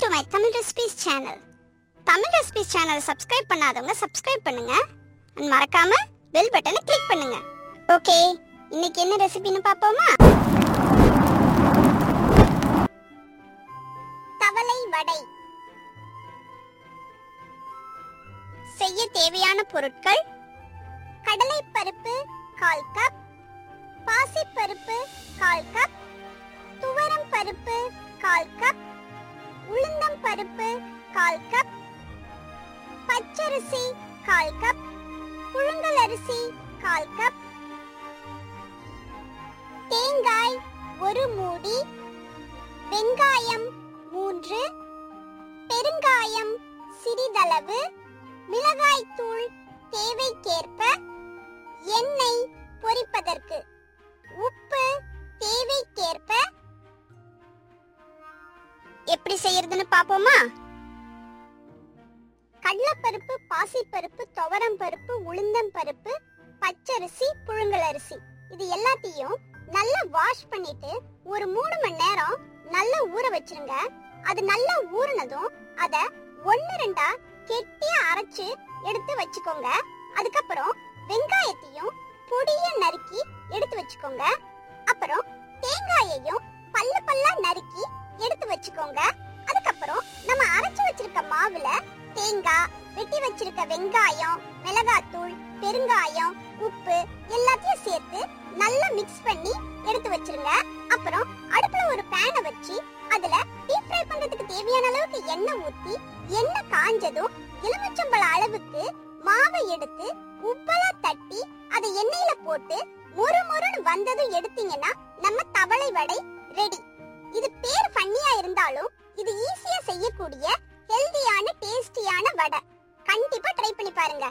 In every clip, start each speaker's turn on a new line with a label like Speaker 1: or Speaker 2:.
Speaker 1: my Tamil recipes channel Tamil recipes சேனலை subscribe பண்ணாதவங்க subscribe பண்ணுங்க அண்ட் மறக்காம பெல் பட்டனை கிளிக் பண்ணுங்க ஓகே இன்னைக்கு என்ன ரெசிபின்னு பார்ப்போமா தவளை வடை செய்ய தேவையான பொருட்கள் கடலை பருப்பு கால் கப் பாசிப்பருப்பு கால் கப் துவரம் பருப்பு கால் கப் உளுந்தம் பருப்பு கால் கப் பச்சரிசி கால் கப் புழுங்கல் அரிசி கால் கப் தேங்காய் ஒரு மூடி வெங்காயம் மூன்று பெருங்காயம் சிறிதளவு மிளகாய் தூள் தேவைக்கேற்ப எண்ணெய் பொரிப்பதற்கு உப்பு தேவைக்கேற்ப எப்படி செய்யறதுன்னு பாப்போமா கடலைப்பருப்பு பாசிப்பருப்பு துவரம் பருப்பு உளுந்தம் பருப்பு பச்சரிசி புழுங்கல் அரிசி இது எல்லாத்தையும் நல்லா வாஷ் பண்ணிட்டு ஒரு மூணு மணி நேரம் நல்லா ஊற வச்சிருங்க அது நல்லா ஊறினதும் அத ஒன்னு ரெண்டா கெட்டியா அரைச்சு எடுத்து வச்சுக்கோங்க அதுக்கப்புறம் வெங்காயத்தையும் பொடியா நறுக்கி எடுத்து வச்சுக்கோங்க அப்புறம் தேங்காயையும் பல்லு பல்லா நறுக்கி எடுத்து வச்சுக்கோங்க அதுக்கப்புறம் நம்ம அரைச்சு வச்சிருக்க மாவுல தேங்காய் வெட்டி வச்சிருக்க வெங்காயம் மிளகாத்தூள் பெருங்காயம் உப்பு எல்லாத்தையும் சேர்த்து நல்லா மிக்ஸ் பண்ணி எடுத்து வச்சிருங்க அப்புறம் அடுப்புல ஒரு பேனை வச்சு அதுல டீப் ஃப்ரை பண்றதுக்கு தேவையான அளவுக்கு எண்ணெய் ஊத்தி எண்ணெய் காஞ்சதும் எலுமிச்சம்பழ அளவுக்கு மாவை எடுத்து உப்பலா தட்டி அதை எண்ணெயில போட்டு மொறு மொறுன்னு வந்ததும் எடுத்தீங்கன்னா நம்ம தவளை வடை ரெடி இது பேர் ஃபன்னியா இருந்தாலும் இது ஈஸியா செய்யக்கூடிய ஹெல்தியான டேஸ்டியான வடை கண்டிப்பா ட்ரை பண்ணி பாருங்க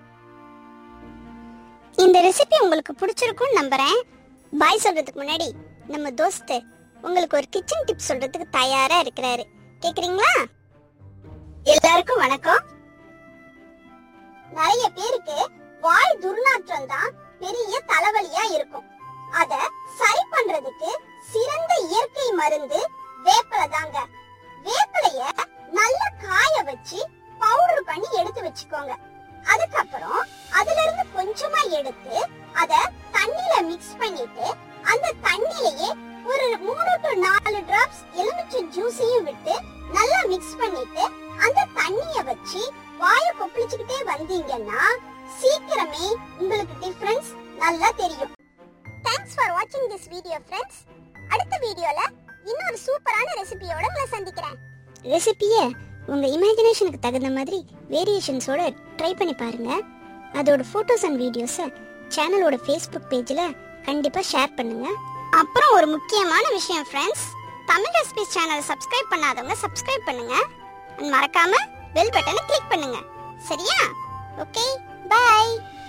Speaker 1: இந்த ரெசிபி உங்களுக்கு பிடிச்சிருக்கும்னு நம்புறேன் பாய் சொல்றதுக்கு முன்னாடி நம்ம தோஸ்து உங்களுக்கு ஒரு கிச்சன் டிப் சொல்றதுக்கு தயாரா இருக்கிறாரு கேக்குறீங்களா எல்லாருக்கும் வணக்கம் நிறைய பேருக்கு வாய் துர்நாற்றம் தான் பெரிய தலைவலியா இருக்கும் அத சரி பண்றதுக்கு சிறந்த இயற்கை மருந்து வேப்பிலை தாங்க வேப்பிலைய நல்லா காய வச்சு பவுடர் பண்ணி எடுத்து வச்சுக்கோங்க அதுக்கப்புறம் அதுல இருந்து கொஞ்சமா எடுத்து அத தண்ணில மிக்ஸ் பண்ணிட்டு அந்த தண்ணியிலேயே ஒரு மூணு டு நாலு டிராப்ஸ் எலுமிச்சை ஜூஸையும் விட்டு நல்லா மிக்ஸ் பண்ணிட்டு அந்த தண்ணிய வச்சு வாய கொப்பளிச்சுக்கிட்டே வந்தீங்கன்னா சீக்கிரமே உங்களுக்கு டிஃபரன்ஸ் நல்லா தெரியும் தேங்க்ஸ் ஃபார் வாட்சிங் திஸ் வீடியோ ஃப்ரெண்ட்ஸ் அடுத்த வீடியோல இன்னொரு சூப்பரான ரெசிபியோட உங்களை சந்திக்கிறேன் ரெசிபியை உங்க இமேஜினேஷனுக்கு தகுந்த மாதிரி வேரியேஷன்ஸோட ட்ரை பண்ணி பாருங்க அதோட ஃபோட்டோஸ் அண்ட் வீடியோஸை சேனலோட ஃபேஸ்புக் பேஜில் கண்டிப்பாக ஷேர் பண்ணுங்க அப்புறம் ஒரு முக்கியமான விஷயம் ஃப்ரெண்ட்ஸ் தமிழ் ரெசிபிஸ் சேனலை சப்ஸ்கிரைப் பண்ணாதவங்க சப்ஸ்கிரைப் பண்ணுங்க and மறக்காம பெல் பட்டனை கிளிக் பண்ணுங்க சரியா ஓகே பை